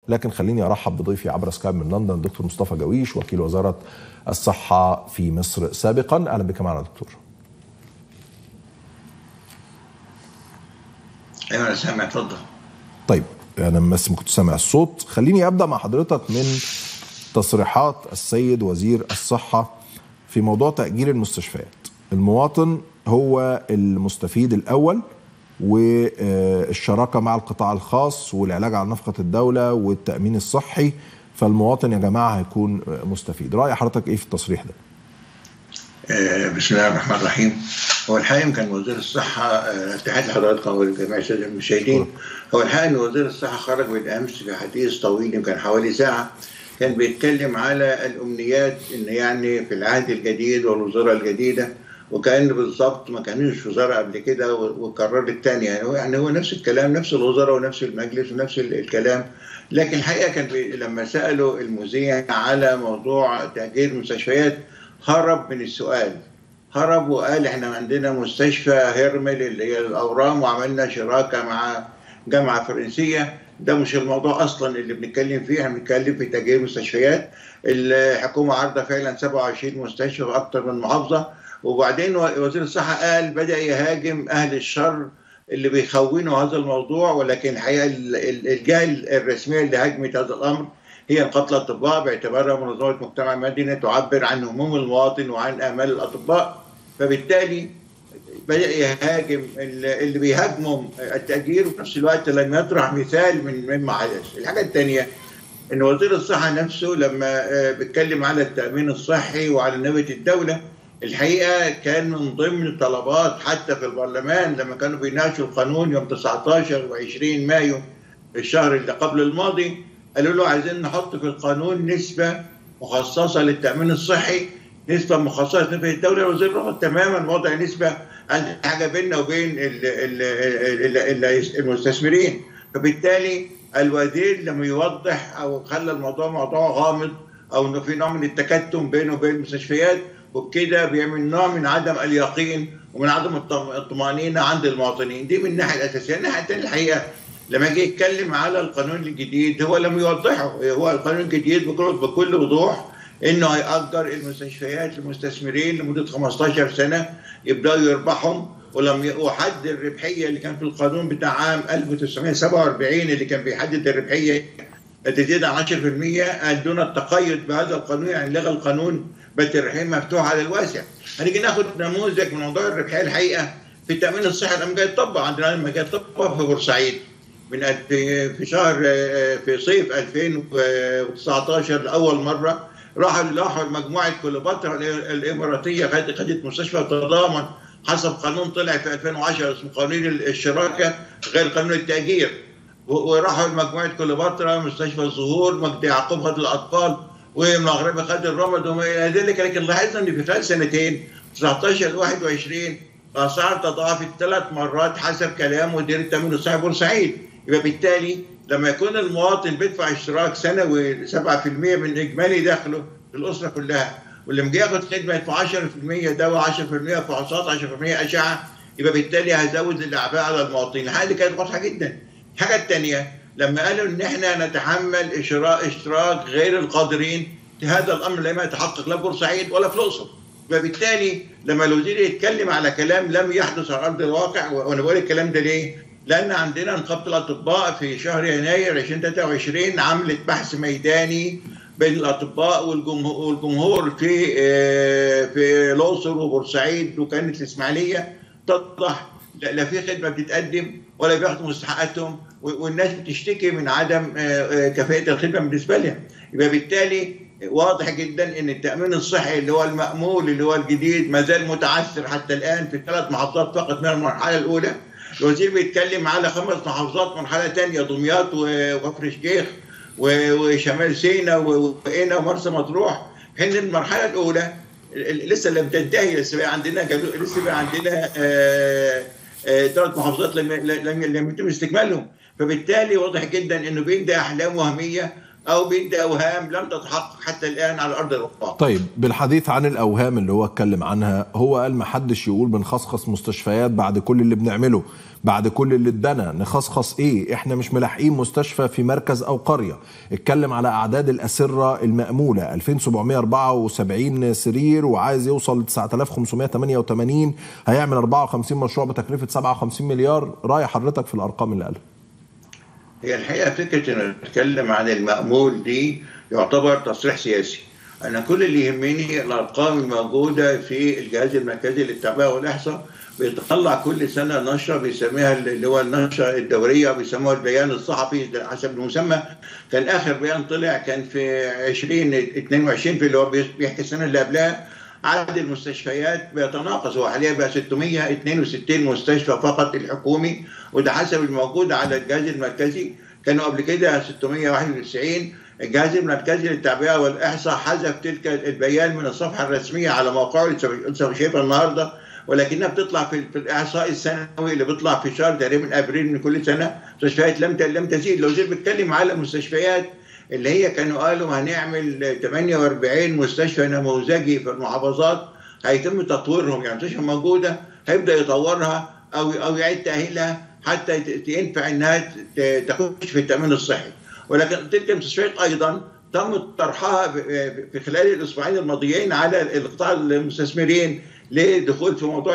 لكن خليني ارحب بضيفي عبر سكايب من لندن الدكتور مصطفى جويش وكيل وزاره الصحه في مصر سابقا اهلا بك معنا دكتور ايوه انا سامع اتفضل طيب انا بس ما كنت سامع الصوت خليني ابدا مع حضرتك من تصريحات السيد وزير الصحه في موضوع تاجير المستشفيات المواطن هو المستفيد الاول والشراكه مع القطاع الخاص والعلاج على نفقه الدوله والتامين الصحي فالمواطن يا جماعه هيكون مستفيد راي حضرتك ايه في التصريح ده بسم الله الرحمن الرحيم هو الحقيقه كان وزير الصحه تحياتي لحضراتكم ولجميع الساده المشاهدين هو الحقيقه ان وزير الصحه خرج بالامس في حديث طويل يمكن حوالي ساعه كان بيتكلم على الامنيات ان يعني في العهد الجديد والوزاره الجديده وكان بالظبط ما كانش وزاره قبل كده وكرر الثاني يعني هو يعني هو نفس الكلام نفس الوزاره ونفس المجلس ونفس الكلام لكن الحقيقه كان لما سالوا المذيع على موضوع تاجير المستشفيات هرب من السؤال هرب وقال احنا عندنا مستشفى هيرمل اللي هي الاورام وعملنا شراكه مع جامعه فرنسيه ده مش الموضوع اصلا اللي بنتكلم فيه احنا بنتكلم في تاجير مستشفيات الحكومه عارضه فعلا 27 مستشفى في اكثر من محافظه وبعدين وزير الصحه قال بدا يهاجم اهل الشر اللي بيخونوا هذا الموضوع ولكن الحقيقه الجهه الرسميه اللي هاجمت هذا الامر هي نقابه الاطباء باعتبارها منظمه مجتمع مدني تعبر عن هموم المواطن وعن امال الاطباء فبالتالي بدا يهاجم اللي بيهاجموا التاجير وفي نفس الوقت لم يطرح مثال من مما حدث. الحاجه الثانيه ان وزير الصحه نفسه لما بيتكلم على التامين الصحي وعلى نواه الدوله الحقيقه كان من ضمن طلبات حتى في البرلمان لما كانوا بيناقشوا القانون يوم 19 و20 مايو الشهر اللي قبل الماضي قالوا له عايزين نحط في القانون نسبه مخصصه للتامين الصحي نسبه مخصصه لنسبه الدوله الوزير رفض تماما وضع نسبه حاجه بيننا وبين ال ال ال ال المستثمرين فبالتالي الوزير لما يوضح او خلى الموضوع موضوع غامض او انه في نوع من التكتم بينه وبين المستشفيات وبكده بيعمل نوع من عدم اليقين ومن عدم الطمانينه عند المواطنين دي من الناحيه الاساسيه الناحيه الثانيه الحقيقه لما جه يتكلم على القانون الجديد هو لم يوضحه هو القانون الجديد بكل بكل وضوح انه هيأجر المستشفيات للمستثمرين لمده 15 سنه يبداوا يربحهم ولم يحدد الربحيه اللي كان في القانون بتاع عام 1947 اللي كان بيحدد الربحيه تزيد عن 10% قال دون التقيد بهذا القانون يعني لغى القانون بقت الربحيه مفتوحه على الواسع. هنيجي ناخد نموذج من موضوع الربحيه الحقيقه في التامين الصحي لما جاي يطبق عندنا لما جاي يطبق في بورسعيد من في في شهر في صيف 2019 لاول مره راحوا راحوا مجموعه كليوباترا الاماراتيه خدت مستشفى تضامن حسب قانون طلع في 2010 اسمه قانون الشراكه غير قانون التاجير وراحوا مجموعه كليوباترا مستشفى الزهور مجدي يعقوب خد الاطفال والمغربي خد الرمد وما الى ذلك لكن لاحظنا ان في خلال سنتين 19 21 الاسعار تضاعفت ثلاث مرات حسب كلام مدير التامين الصحي بورسعيد يبقى بالتالي لما يكون المواطن بيدفع اشتراك سنوي 7% من اجمالي دخله للاسره كلها ولما جه ياخد خدمه يدفع 10% دواء 10% فحوصات 10% اشعه يبقى بالتالي هيزود الاعباء على المواطنين الحاجه دي كانت واضحه جدا الحاجه الثانيه لما قالوا ان احنا نتحمل اشتراك غير القادرين هذا الامر لم يتحقق لا في بورسعيد ولا في الاقصر فبالتالي لما الوزير يتكلم على كلام لم يحدث على ارض الواقع وانا بقول الكلام ده ليه؟ لان عندنا نقابه الاطباء في شهر يناير 2023 عملت بحث ميداني بين الاطباء والجمهور في في الاقصر وبورسعيد وكانت الاسماعيليه تتضح لا في خدمه بتتقدم ولا بياخدوا مستحقاتهم والناس بتشتكي من عدم كفاءه الخدمه بالنسبه لها يبقى بالتالي واضح جدا ان التامين الصحي اللي هو المامول اللي هو الجديد ما زال متعثر حتى الان في ثلاث محافظات فقط من المرحله الاولى الوزير بيتكلم على خمس محافظات مرحله ثانيه دمياط وكفر الشيخ وشمال سيناء وقنا ومرسى مطروح حين المرحله الاولى لسه لم تنتهي لسه بقى عندنا لسه بقى عندنا ثلاث محافظات لم لم لم يتم استكمالهم فبالتالي واضح جدا انه بين ده احلام وهميه او بيدي اوهام لم تتحقق حتى الان على ارض الواقع. طيب بالحديث عن الاوهام اللي هو اتكلم عنها هو قال ما حدش يقول بنخصخص مستشفيات بعد كل اللي بنعمله بعد كل اللي اتبنى نخصخص ايه احنا مش ملاحقين مستشفى في مركز او قريه اتكلم على اعداد الاسره الماموله 2774 سرير وعايز يوصل ل 9588 هيعمل 54 مشروع بتكلفه 57 مليار راي حضرتك في الارقام اللي قالها هي الحقيقه فكره ان نتكلم عن المامول دي يعتبر تصريح سياسي انا كل اللي يهمني الارقام الموجوده في الجهاز المركزي للتعبئه والاحصاء بيطلع كل سنه نشره بيسميها اللي هو النشره الدوريه بيسموها البيان الصحفي حسب المسمى كان اخر بيان طلع كان في 2022 في اللي هو بيحكي السنه اللي قبلها عدد المستشفيات بيتناقص هو حاليا بقى 662 مستشفى فقط الحكومي وده حسب الموجود على الجهاز المركزي كانوا قبل كده 691 الجهاز المركزي للتعبئه والاحصاء حذف تلك البيان من الصفحه الرسميه على موقعه لسه شايفها النهارده ولكنها بتطلع في, في الاحصاء السنوي اللي بيطلع في شهر تقريبا ابريل من كل سنه مستشفيات لم لم تزيد لو زيد بيتكلم على مستشفيات اللي هي كانوا قالوا هنعمل 48 مستشفى نموذجي في المحافظات هيتم تطويرهم يعني مستشفى موجوده هيبدا يطورها او او يعيد تاهيلها حتى ينفع انها تخش في التامين الصحي ولكن تلك المستشفيات ايضا تم طرحها في خلال الاسبوعين الماضيين على القطاع المستثمرين لدخول في موضوع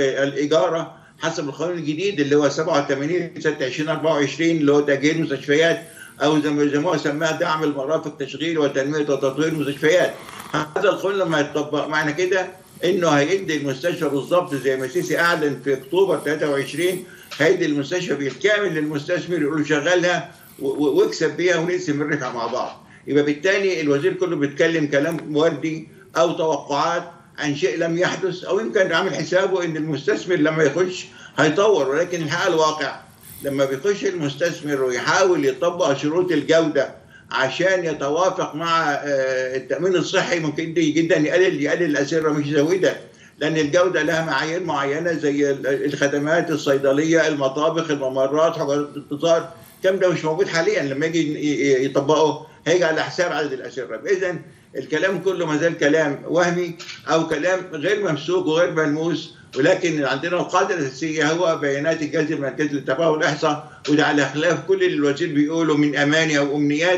الاجاره حسب القانون الجديد اللي هو 87 سنه 2024 اللي هو تاجير مستشفيات او زي ما هو سماها دعم المرافق تشغيل وتنميه وتطوير المستشفيات هذا القانون لما يتطبق معنى كده انه هيدي المستشفى بالظبط زي ما سيسي اعلن في اكتوبر 23 هيدي المستشفى بالكامل للمستثمر يقول له شغلها واكسب بيها ونقسم الربح مع بعض يبقى بالتالي الوزير كله بيتكلم كلام وردي او توقعات عن شيء لم يحدث او يمكن عامل حسابه ان المستثمر لما يخش هيطور ولكن الحقيقه الواقع لما بيخش المستثمر ويحاول يطبق شروط الجوده عشان يتوافق مع التامين الصحي ممكن جدا يقلل يقلل الاسره مش يزودها لان الجوده لها معايير معينه زي الخدمات الصيدليه المطابخ الممرات حجرات الانتظار الكلام ده مش موجود حاليا لما يجي يطبقه هيجي على حساب عدد الاسره اذا الكلام كله ما زال كلام وهمي او كلام غير ممسوك وغير ملموس ولكن عندنا القاعده الاساسيه هو بيانات الجهاز المركزي للتباهي والاحصاء وده على خلاف كل اللي الوزير بيقوله من اماني او امنيات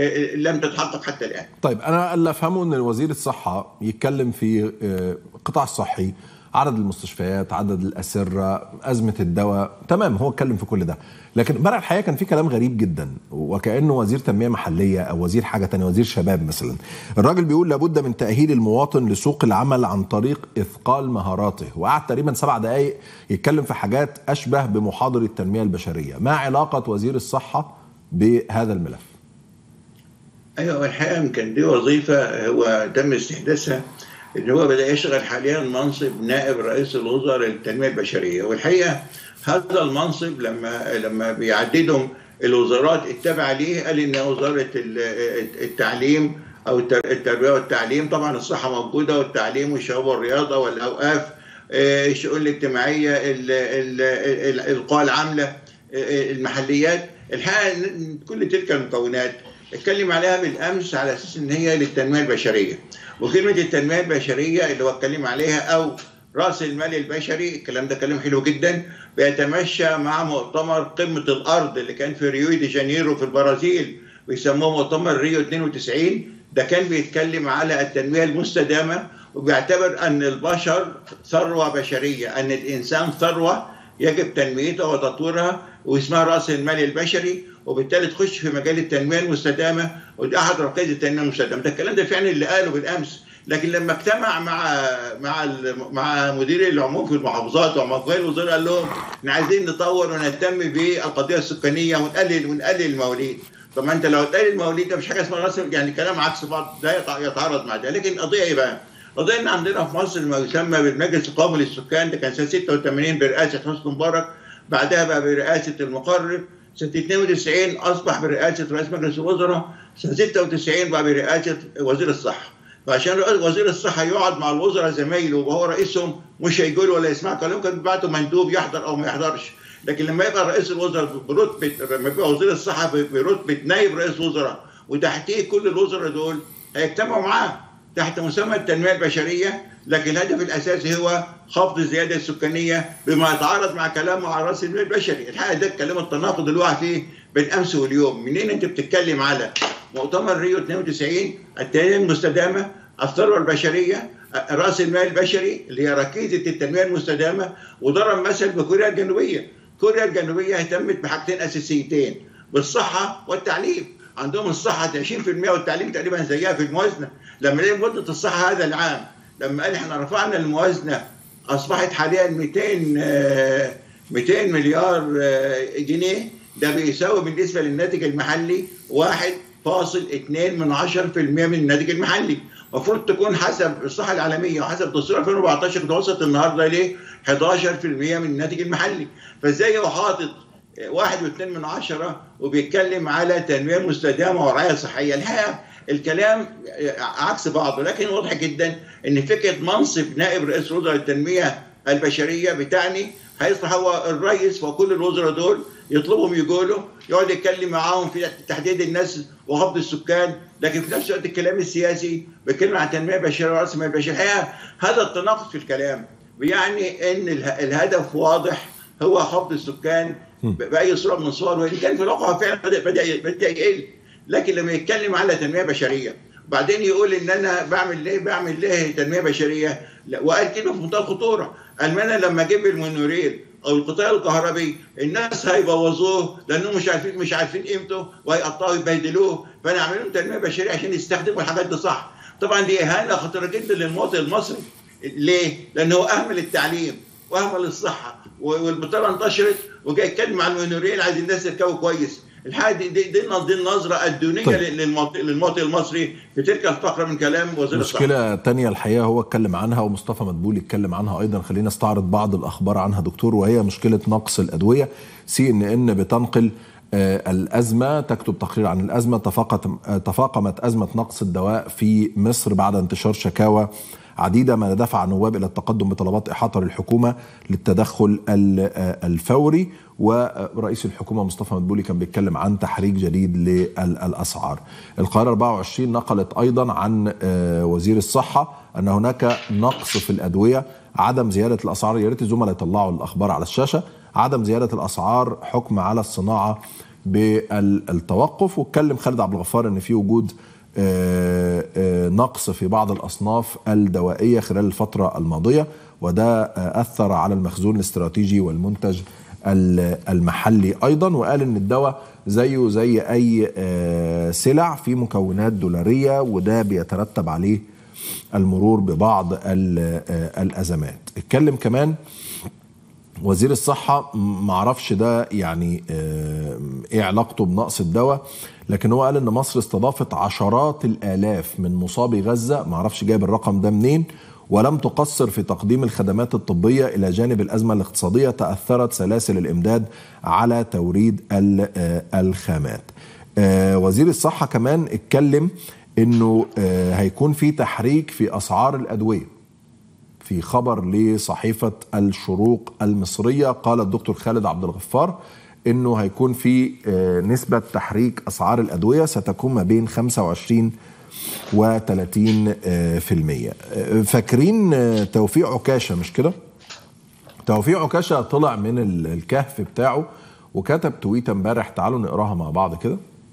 لم تتحقق حتى الان. طيب انا اللي افهمه ان وزير الصحه يتكلم في القطاع الصحي عدد المستشفيات عدد الأسرة أزمة الدواء تمام هو اتكلم في كل ده لكن امبارح الحقيقة كان في كلام غريب جدا وكأنه وزير تنمية محلية أو وزير حاجة تانية وزير شباب مثلا الراجل بيقول لابد من تأهيل المواطن لسوق العمل عن طريق إثقال مهاراته وقعد تقريبا سبع دقايق يتكلم في حاجات أشبه بمحاضرة التنمية البشرية ما علاقة وزير الصحة بهذا الملف ايوه الحقيقه يمكن دي وظيفه هو تم استحداثها ان هو بدا يشغل حاليا منصب نائب رئيس الوزراء للتنميه البشريه والحقيقه هذا المنصب لما لما بيعددهم الوزارات التابعه ليه قال ان وزاره التعليم او التربيه والتعليم طبعا الصحه موجوده والتعليم والشباب والرياضه والاوقاف الشؤون الاجتماعيه القوى العامله المحليات الحقيقه كل تلك المكونات اتكلم عليها بالامس على اساس ان هي للتنميه البشريه وكلمه التنميه البشريه اللي هو اتكلم عليها او راس المال البشري الكلام ده كلام حلو جدا بيتمشى مع مؤتمر قمه الارض اللي كان في ريو دي جانيرو في البرازيل بيسموه مؤتمر ريو 92 ده كان بيتكلم على التنميه المستدامه وبيعتبر ان البشر ثروه بشريه ان الانسان ثروه يجب تنميتها وتطويرها واسمها راس المال البشري وبالتالي تخش في مجال التنميه المستدامه وده احد ركائز التنميه المستدامه ده الكلام ده فعلا اللي قاله بالامس لكن لما اجتمع مع مع مع مدير العموم في المحافظات ومع الوزراء قال لهم احنا عايزين نطور ونهتم بالقضيه السكانيه ونقلل ونقلل المواليد طب ما انت لو تقلل المواليد ده مش حاجه اسمها راس يعني كلام عكس بعض ده يتعارض مع ده لكن القضيه ايه بقى؟ القضيه ان عندنا في مصر ما يسمى بالمجلس القومي للسكان ده كان سنه 86 برئاسه حسني مبارك بعدها بقى برئاسه المقرر سنه 92 اصبح برئاسه رئيس مجلس الوزراء سنه 96 بقى برئاسه وزير الصحه فعشان وزير الصحه يقعد مع الوزراء زمايله وهو رئيسهم مش هيقول ولا يسمع كلام كان بيبعتوا مندوب يحضر او ما يحضرش لكن لما يبقى رئيس الوزراء برتبه لما يبقى وزير الصحه برتبه نائب رئيس وزراء وتحتيه كل الوزراء دول هيجتمعوا معاه تحت مسمى التنميه البشريه لكن الهدف الاساسي هو خفض الزياده السكانيه بما يتعارض مع كلامه على راس المال البشري، الحقيقه ده الكلام التناقض اللي وقع فيه بين امس واليوم، منين انت بتتكلم على مؤتمر ريو 92 التنميه المستدامه الثروه البشريه راس المال البشري اللي هي ركيزه التنميه المستدامه وضرب مثل بكوريا الجنوبيه، كوريا الجنوبيه اهتمت بحاجتين اساسيتين بالصحه والتعليم، عندهم الصحه 20% والتعليم تقريبا زيها في الموازنه، لما لقي مده الصحه هذا العام لما قال احنا رفعنا الموازنه اصبحت حاليا 200 200 مليار جنيه ده بيساوي بالنسبه للناتج المحلي 1.2 من 10% من الناتج المحلي المفروض تكون حسب الصحه العالميه وحسب تصوير 2014 توصلت النهارده ل 11% من الناتج المحلي فازاي هو حاطط واحد واثنين من عشرة وبيتكلم على تنمية مستدامة ورعاية صحية الحقيقة الكلام عكس بعضه لكن واضح جدا ان فكرة منصب نائب رئيس وزراء التنمية البشرية بتعني هيصبح هو الرئيس وكل الوزراء دول يطلبهم يجوا له يقعد يتكلم معاهم في تحديد الناس وخفض السكان لكن في نفس الوقت الكلام السياسي بيتكلم عن تنميه بشريه ورأس مال بشري الحقيقه هذا التناقض في الكلام بيعني ان الهدف واضح هو خفض السكان باي صوره من الصور وان كان في الواقع فعلا بدا بدا بدا يقل لكن لما يتكلم على تنميه بشريه وبعدين يقول ان انا بعمل ليه بعمل ليه تنميه بشريه وقال كده في منتهى الخطوره قال انا لما اجيب المونوريل او القطار الكهربي الناس هيبوظوه لانهم مش عارفين مش عارفين قيمته وهيقطعوا يبهدلوه فانا اعمل لهم تنميه بشريه عشان يستخدموا الحاجات دي صح طبعا دي اهانه خطيره جدا للمواطن المصري ليه؟ لانه هو اهمل التعليم واهمل الصحه والبطاله انتشرت وجاي يتكلم عن المونوريل عايز الناس يركبوا كويس الحاجه دي دي, دي, دي النظره الدونيه طيب. للمواطن المصري في تلك الفقره من كلام وزير الصحه مشكله تانية الحقيقه هو اتكلم عنها ومصطفى مدبولي اتكلم عنها ايضا خلينا نستعرض بعض الاخبار عنها دكتور وهي مشكله نقص الادويه سي ان ان بتنقل الأزمة تكتب تقرير عن الأزمة تفاقمت أزمة نقص الدواء في مصر بعد انتشار شكاوى عديدة ما دفع النواب إلى التقدم بطلبات إحاطة للحكومة للتدخل الفوري ورئيس الحكومة مصطفى مدبولي كان بيتكلم عن تحريك جديد للأسعار القاهرة 24 نقلت أيضا عن وزير الصحة أن هناك نقص في الأدوية عدم زيادة الأسعار يا ريت الزملاء يطلعوا الأخبار على الشاشة عدم زيادة الأسعار حكم على الصناعة بالتوقف واتكلم خالد عبد الغفار ان في وجود نقص في بعض الاصناف الدوائيه خلال الفتره الماضيه وده اثر على المخزون الاستراتيجي والمنتج المحلي ايضا وقال ان الدواء زيه زي اي سلع في مكونات دولاريه وده بيترتب عليه المرور ببعض الازمات اتكلم كمان وزير الصحة معرفش ده يعني ايه علاقته بنقص الدواء لكن هو قال ان مصر استضافت عشرات الالاف من مصابي غزة معرفش جايب الرقم ده منين ولم تقصر في تقديم الخدمات الطبية إلى جانب الأزمة الاقتصادية تأثرت سلاسل الإمداد على توريد الخامات وزير الصحة كمان اتكلم انه هيكون في تحريك في أسعار الأدوية في خبر لصحيفة الشروق المصرية قال الدكتور خالد عبد الغفار انه هيكون في نسبة تحريك اسعار الادوية ستكون ما بين 25 و 30 في المية فاكرين توفيق عكاشة مش كده توفيق عكاشة طلع من الكهف بتاعه وكتب تويته امبارح تعالوا نقراها مع بعض كده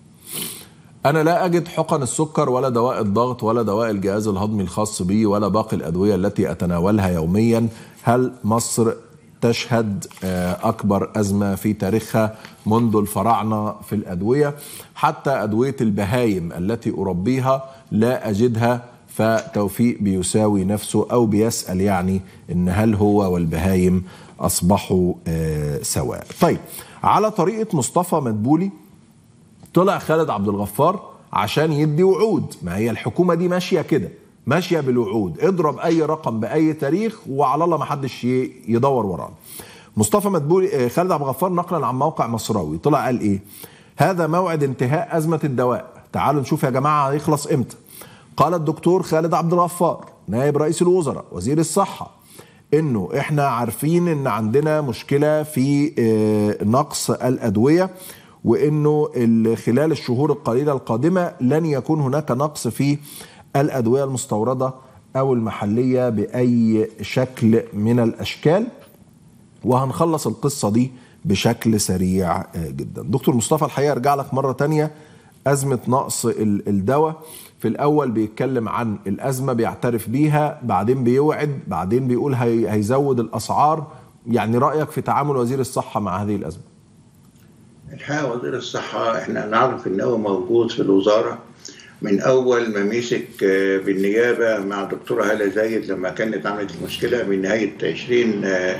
أنا لا أجد حقن السكر ولا دواء الضغط ولا دواء الجهاز الهضمي الخاص بي ولا باقي الأدوية التي أتناولها يوميا هل مصر تشهد أكبر أزمة في تاريخها منذ الفراعنة في الأدوية حتى أدوية البهايم التي أربيها لا أجدها فتوفيق بيساوي نفسه أو بيسأل يعني إن هل هو والبهايم أصبحوا سواء طيب على طريقة مصطفى مدبولي طلع خالد عبد الغفار عشان يدي وعود ما هي الحكومه دي ماشيه كده ماشيه بالوعود اضرب اي رقم باي تاريخ وعلى الله ما حدش يدور وراه مصطفى مدبولي خالد عبد الغفار نقلا عن موقع مصراوي طلع قال ايه هذا موعد انتهاء ازمه الدواء تعالوا نشوف يا جماعه هيخلص امتى قال الدكتور خالد عبد الغفار نائب رئيس الوزراء وزير الصحه انه احنا عارفين ان عندنا مشكله في نقص الادويه وانه خلال الشهور القليله القادمه لن يكون هناك نقص في الادويه المستورده او المحليه باي شكل من الاشكال وهنخلص القصه دي بشكل سريع جدا دكتور مصطفى الحقيقه ارجع لك مره تانية ازمه نقص الدواء في الاول بيتكلم عن الازمه بيعترف بيها بعدين بيوعد بعدين بيقول هي هيزود الاسعار يعني رايك في تعامل وزير الصحه مع هذه الازمه الحقيقه وزير الصحه احنا نعرف ان هو موجود في الوزاره من اول ما مسك بالنيابه مع الدكتوره هاله زايد لما كانت عملت المشكله من نهايه 20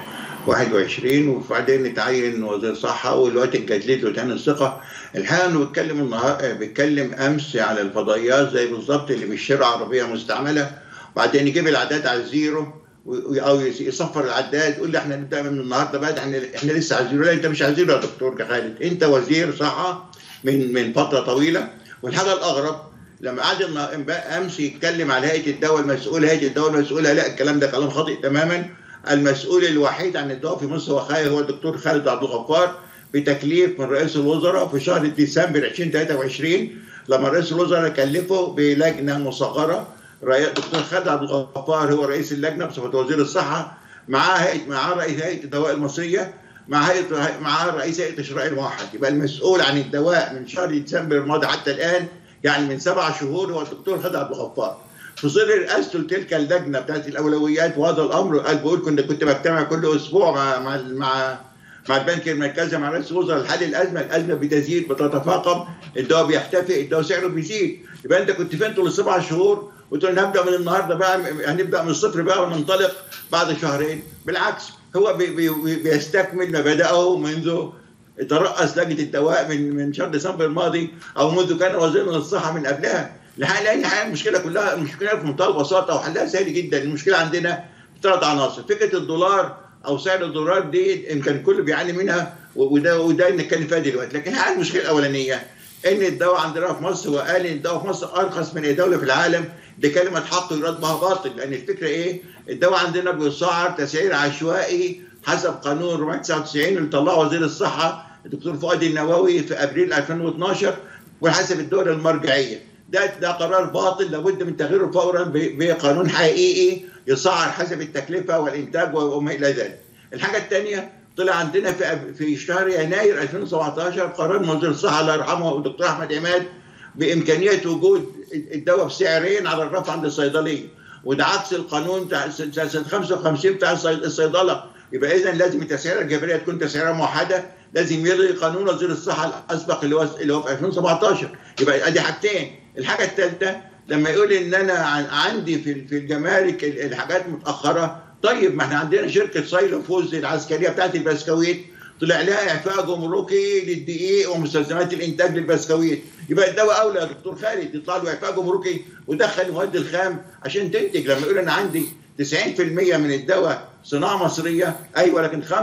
21 وبعدين اتعين وزير صحه والوقت اتجدد له تاني الثقه الحقيقه انه بيتكلم النهارده بيتكلم امس على الفضائيات زي بالظبط اللي بيشتروا عربيه مستعمله وبعدين يجيب العداد على الزيرو او يصفر العداد يقول لي احنا نبدا من النهارده بقى احنا احنا لسه على الزيرو لا انت مش على الزيرو يا دكتور خالد انت وزير صحه من من فتره طويله والحاجه الاغرب لما قعد امس يتكلم على هيئه الدواء المسؤوله هيئه الدواء المسؤوله لا الكلام ده كلام خاطئ تماما المسؤول الوحيد عن الدواء في مصر وخايا هو الدكتور خالد عبد الغفار بتكليف من رئيس الوزراء في شهر ديسمبر 2023 لما رئيس الوزراء كلفه بلجنه مصغره الدكتور خالد عبد الغفار هو رئيس اللجنه بصفه وزير الصحه معاه هيئه معاه رئيس هيئه الدواء المصريه مع هيئه معاه رئيس هيئه التشريع الموحد يبقى المسؤول عن الدواء من شهر ديسمبر الماضي حتى الان يعني من سبع شهور هو الدكتور خالد عبد الغفار في ظل رئاسته لتلك اللجنه بتاعت الاولويات وهذا الامر قال بقول كنت كنت بجتمع كل اسبوع مع مع مع مع البنك المركزي مع رئيس الوزراء لحل الازمه، الازمه بتزيد بتتفاقم، الدواء بيختفي، الدواء سعره بيزيد، يبقى انت كنت فين طول السبع شهور؟ قلت له هنبدا من النهارده بقى هنبدا من الصفر بقى وننطلق بعد شهرين، بالعكس هو بي بي بيستكمل ما بداه منذ ترأس لجنه الدواء من من شهر ديسمبر الماضي او منذ كان وزير الصحه من قبلها، لان الحقيقه المشكله كلها المشكله في منتهى البساطه وحلها سهل جدا المشكله عندنا ثلاث عناصر فكره الدولار او سعر الدولار دي يمكن الكل بيعاني منها وده وده نتكلم فيها دلوقتي لكن الحقيقه المشكله الاولانيه ان الدواء عندنا في مصر وقال ان الدواء في مصر ارخص من اي دوله في العالم دي كلمه حق يراد بها باطل لان الفكره ايه؟ الدواء عندنا بيسعر تسعير عشوائي حسب قانون 499 اللي طلعه وزير الصحه الدكتور فؤاد النووي في ابريل 2012 وحسب الدول المرجعيه ده ده قرار باطل لابد من تغييره فورا بقانون حقيقي يسعر حسب التكلفه والانتاج وما الى ذلك. الحاجه الثانيه طلع عندنا في في شهر يناير 2017 قرار من وزير الصحه الله يرحمه الدكتور احمد عماد بامكانيه وجود الدواء بسعرين على الرف عند الصيدليه وده عكس القانون بتاع سنه 55 بتاع الصيدله يبقى اذا لازم التسعيره الجبريه تكون تسعيره موحده لازم يلغي قانون وزير الصحه الاسبق اللي هو اللي هو في 2017 يبقى ادي حاجتين الحاجه الثالثه لما يقول ان انا عندي في في الجمارك الحاجات متاخره طيب ما احنا عندنا شركه سايلو فوز العسكريه بتاعت البسكويت طلع لها اعفاء جمركي للدقيق ومستلزمات الانتاج للبسكويت يبقى الدواء اولى يا دكتور خالد يطلع له اعفاء جمركي ودخل المواد الخام عشان تنتج لما يقول انا عندي 90% من الدواء صناعه مصريه ايوه لكن 95%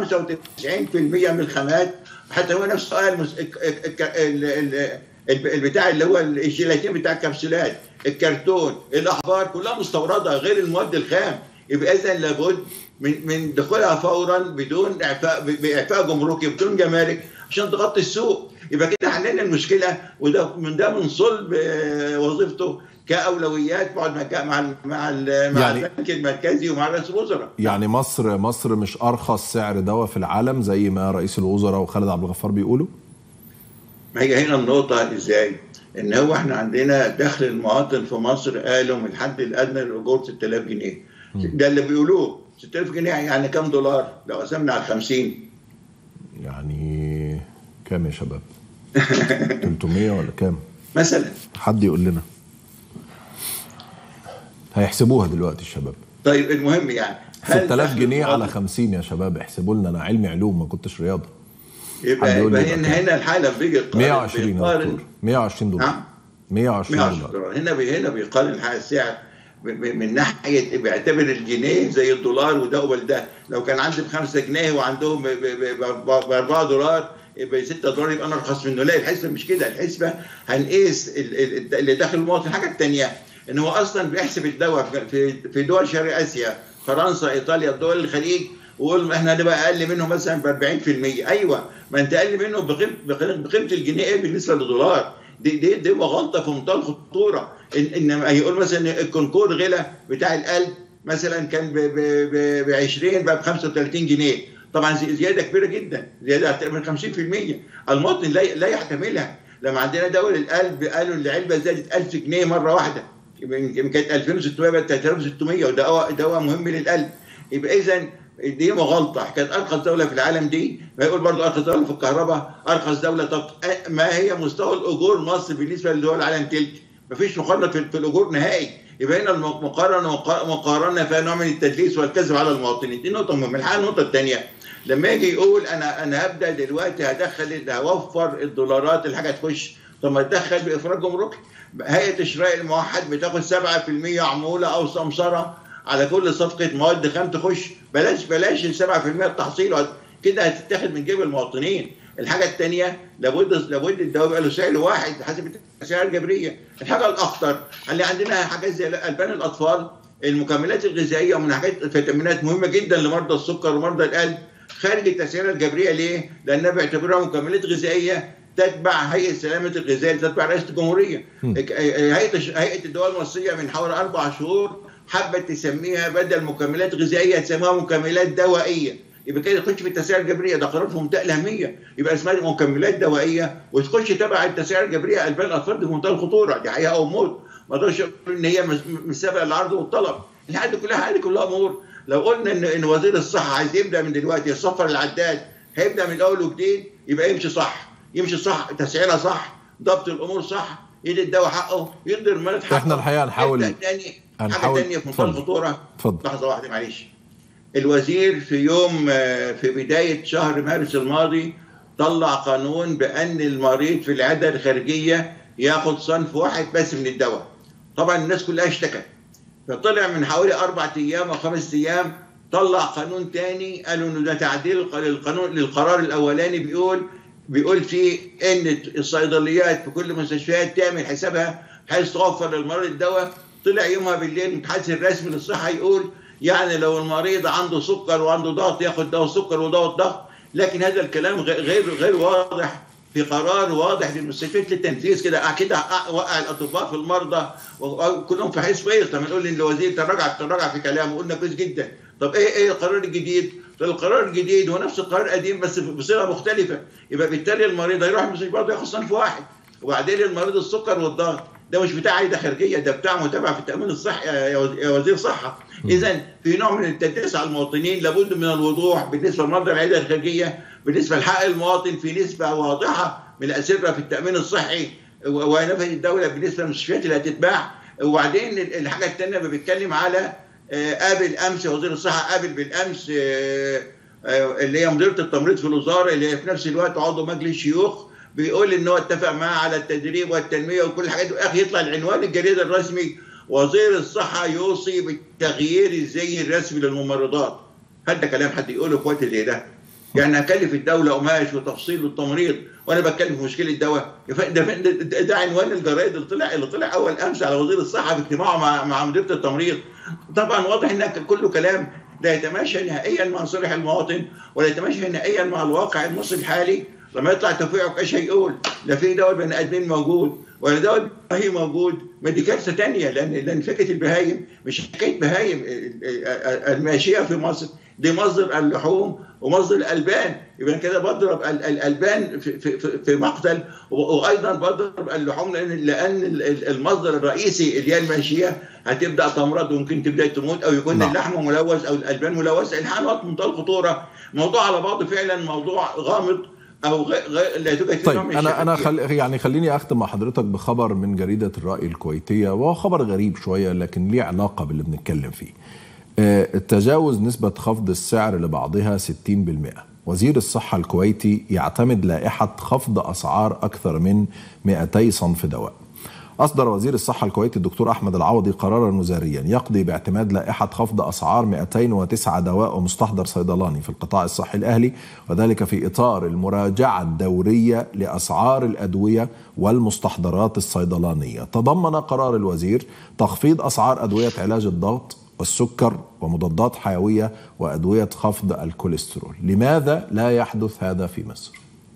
من الخامات حتى هو نفس سؤال مس... البتاع اللي هو الجيلاتين بتاع الكبسولات الكرتون الاحبار كلها مستورده غير المواد الخام يبقى اذا لابد من من دخولها فورا بدون اعفاء باعفاء جمركي بدون جمارك عشان تغطي السوق يبقى كده حللنا المشكله وده من ده من صلب وظيفته كاولويات مع مع مع, مع يعني البنك المركزي ومع رئيس الوزراء يعني مصر مصر مش ارخص سعر دواء في العالم زي ما رئيس الوزراء وخالد عبد الغفار بيقولوا ما هي هنا النقطه ازاي ان هو احنا عندنا دخل المواطن في مصر قالوا من الحد الادنى للاجور 6000 جنيه ده اللي بيقولوه 6000 جنيه يعني كام دولار لو قسمنا على 50 يعني كام يا شباب 300 ولا كام مثلا حد يقول لنا هيحسبوها دلوقتي الشباب طيب المهم يعني 6000 جنيه على 50 يا شباب احسبوا لنا انا علمي علوم ما كنتش رياضه يبقى يبقى هنا هنا الحاله بيجي 120 دولار 120 دولار نعم 120 دولار هنا بي هنا بيقارن السعر من ناحيه بيعتبر الجنيه زي الدولار وده قبل ده لو كان عندي ب 5 جنيه وعندهم ب 4 دولار يبقى 6 دولار يبقى انا ارخص منه لا الحسبه مش كده الحسبه هنقيس اللي داخل المواطن الحاجه الثانيه ان هو اصلا بيحسب الدواء في في دول شرق اسيا فرنسا ايطاليا دول الخليج ويقول احنا هنبقى اقل منهم مثلا ب 40% ايوه ما انت اقل منه بقيمه بقيمه الجنيه ايه بالنسبه للدولار دي دي دي غلطه في منتهى الخطوره إن انما يقول مثلا الكونكور غلا بتاع القلب مثلا كان ب 20 بقى ب 35 جنيه طبعا زياده كبيره جدا زياده من 50% المواطن لا لا يحتملها لما عندنا دول القلب قالوا العلبه زادت 1000 جنيه مره واحده كانت 2600 بقت 3600 وده دواء دواء مهم للقلب يبقى اذا دي غلطه كانت ارخص دوله في العالم دي ما يقول برضه ارخص دوله في الكهرباء ارخص دوله طب ما هي مستوى الاجور مصر بالنسبه لدول العالم تلك ما فيش مقارنه في, في الاجور نهائي يبقى هنا المقارنه مقارنه فيها نوع من التدليس والكذب على المواطنين دي نقطه مهمه الحاجه النقطه الثانيه لما يجي يقول انا انا هبدا دلوقتي هدخل هوفر الدولارات الحاجه تخش طب ما تدخل بافراج جمركي هيئه الشراء الموحد بتاخد 7% عموله او سمسره على كل صفقه مواد خام تخش بلاش بلاش ال 7% التحصيل كده هتتاخد من جيب المواطنين الحاجه الثانيه لابد لابد الدواء يبقى له سعر واحد حسب السعر الجبريه الحاجه الاخطر اللي عندنا حاجات زي البان الاطفال المكملات الغذائيه ومن حاجات الفيتامينات مهمه جدا لمرضى السكر ومرضى القلب خارج التسعيره الجبريه ليه؟ لانها بيعتبروها مكملات غذائيه تتبع هيئه سلامه الغذاء تتبع رئاسه الجمهوريه. هيئه هيئه الدول المصريه من حوالي اربع شهور حبت تسميها بدل مكملات غذائيه تسميها مكملات دوائيه. يبقى كده تخش في التسعيره الجبريه ده قرار في منتهى الاهميه يبقى اسمها مكملات دوائيه وتخش تبع التسعيره الجبريه البان الاطفال في منتهى الخطوره دي حياه او موت ما اقدرش اقول ان هي مش سابقه العرض والطلب الحاجات دي كلها هذه كلها امور لو قلنا ان ان وزير الصحه عايز يبدا من دلوقتي يصفر العداد هيبدا من اول وجديد يبقى يمشي صح يمشي صح تسعيرها صح ضبط الامور صح يدي الدواء حقه يدي المريض حقه احنا الحقيقه هنحاول تاني حاجه ثانيه في منتهى الخطوره لحظه واحده معلش الوزير في يوم في بدايه شهر مارس الماضي طلع قانون بان المريض في العياده الخارجيه ياخد صنف واحد بس من الدواء طبعا الناس كلها اشتكت فطلع من حوالي اربع ايام او خمس ايام طلع قانون تاني قالوا انه ده تعديل للقانون للقرار الاولاني بيقول بيقول فيه ان الصيدليات في كل المستشفيات تعمل حسابها بحيث توفر للمريض الدواء طلع يومها بالليل المتحدث الرسمي للصحه يقول يعني لو المريض عنده سكر وعنده ضغط ياخد دواء سكر ودواء ضغط لكن هذا الكلام غير غير واضح في قرار واضح للمستشفيات للتنفيذ كده كده وقع الاطباء في المرضى وكلهم في حيث كويس لما نقول ان الوزير تراجع تراجع في كلامه قلنا كويس جدا طب ايه ايه القرار الجديد؟ القرار الجديد هو نفس القرار القديم بس بصيغه مختلفه يبقى بالتالي المريض هيروح المستشفى برضه ياخد صنف واحد وبعدين المريض السكر والضغط ده مش بتاع عياده خارجيه ده بتاع متابعه في التامين الصحي يا وزير صحه اذا في نوع من التدليس على المواطنين لابد من الوضوح بالنسبه لمرضى العياده الخارجيه بالنسبه لحق المواطن في نسبه واضحه من الاسره في التامين الصحي ونفذ الدوله بالنسبه للمستشفيات اللي هتتباع وبعدين الحاجه الثانيه بيتكلم على قابل امس وزير الصحه قابل بالامس اللي هي مديره التمريض في الوزاره اللي هي في نفس الوقت عضو مجلس شيوخ بيقول ان هو اتفق معاه على التدريب والتنميه وكل الحاجات دي اخي يطلع العنوان الجريده الرسمي وزير الصحه يوصي بتغيير الزي الرسمي للممرضات هذا كلام حد يقوله في وقت زي ده يعني هكلف الدوله قماش وتفصيل والتمريض وانا بتكلم في مشكله دواء ده, ده, ده عنوان الجرايد اللي طلع اللي طلع اول امس على وزير الصحه في اجتماعه مع مع مديره التمريض طبعا واضح ان كله كلام لا يتماشى نهائيا مع صالح المواطن ولا يتماشى نهائيا مع الواقع المصري الحالي لما يطلع توفيق عكاش هيقول لا في دواء بني ادمين موجود ولا دواء البهايم موجود ما دي كارثه ثانيه لان لان فكره البهايم مش حكايه بهايم الماشيه في مصر دي مصدر اللحوم ومصدر الالبان يبقى كده بضرب الالبان في, في, في مقتل وايضا بضرب اللحوم لان لان المصدر الرئيسي اللي هي الماشيه هتبدا تمرض وممكن تبدا تموت او يكون نعم. اللحم ملوث او الالبان ملوثه الحالات منتهى الخطوره موضوع على بعضه فعلا موضوع غامض او غير لا توجد طيب انا انا خل... يعني خليني اختم مع حضرتك بخبر من جريده الراي الكويتيه وهو خبر غريب شويه لكن ليه علاقه باللي بنتكلم فيه. تجاوز نسبة خفض السعر لبعضها 60% وزير الصحة الكويتي يعتمد لائحة خفض أسعار أكثر من 200 صنف دواء أصدر وزير الصحة الكويتي الدكتور أحمد العوضي قرارا وزاريا يقضي باعتماد لائحة خفض أسعار 209 دواء ومستحضر صيدلاني في القطاع الصحي الأهلي وذلك في إطار المراجعة الدورية لأسعار الأدوية والمستحضرات الصيدلانية تضمن قرار الوزير تخفيض أسعار أدوية علاج الضغط والسكر ومضادات حيوية وأدوية خفض الكوليسترول لماذا لا يحدث هذا في مصر؟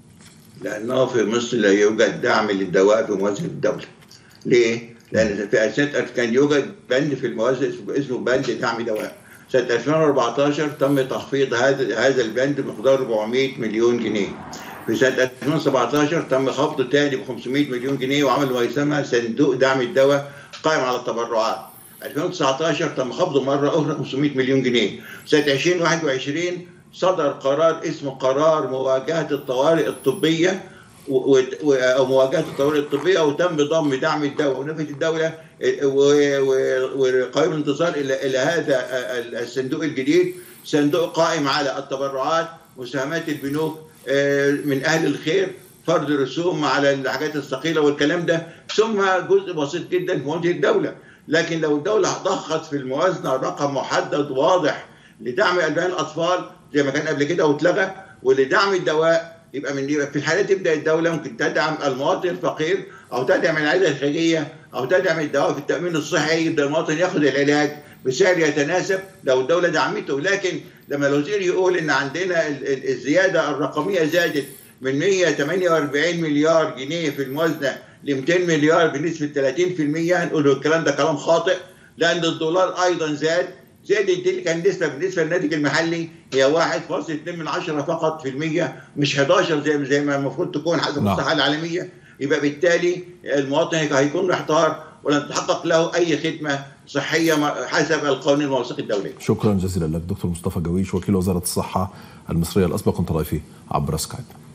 لانه في مصر لا يوجد دعم للدواء في موازنه الدوله. ليه؟ لان في سنه كان يوجد بند في الموازنه اسمه بند دعم دواء. سنه 2014 تم تخفيض هذا هذا البند بمقدار 400 مليون جنيه. في سنه 2017 تم خفضه تاني ب 500 مليون جنيه وعمل ما يسمى صندوق دعم الدواء قائم على التبرعات. 2019 تم خفضه مره اخرى 500 مليون جنيه. سنه 2021 صدر قرار اسمه قرار مواجهه الطوارئ الطبيه او مواجهه الطوارئ الطبيه وتم ضم دعم الدواء ونفذ الدوله وقائمه الانتصار الى الى هذا الصندوق الجديد صندوق قائم على التبرعات مساهمات البنوك من اهل الخير فرض رسوم على الحاجات الثقيله والكلام ده ثم جزء بسيط جدا في مواجهه الدوله لكن لو الدوله ضخت في الموازنه رقم محدد واضح لدعم البان الاطفال زي ما كان قبل كده واتلغى ولدعم الدواء يبقى من في الحالة تبدا الدوله ممكن تدعم المواطن الفقير او تدعم العياده الخارجيه او تدعم الدواء في التامين الصحي يبدا المواطن ياخذ العلاج بسعر يتناسب لو الدوله دعمته لكن لما الوزير يقول ان عندنا الزياده الرقميه زادت من 148 مليار جنيه في الموازنه ل 200 مليار بنسبه 30% هنقول له الكلام ده كلام خاطئ لان الدولار ايضا زاد زادت دي كان نسبه بالنسبه للناتج المحلي هي 1.2 من 10 فقط في المية مش 11 زي زي ما المفروض تكون حسب الصحه العالميه يبقى بالتالي المواطن هيكون محتار ولن تحقق له اي خدمه صحيه حسب القوانين والمواثيق الدوليه. شكرا جزيلا لك دكتور مصطفى جويش وكيل وزاره الصحه المصريه الاسبق كنت ضيفي عبر سكايب.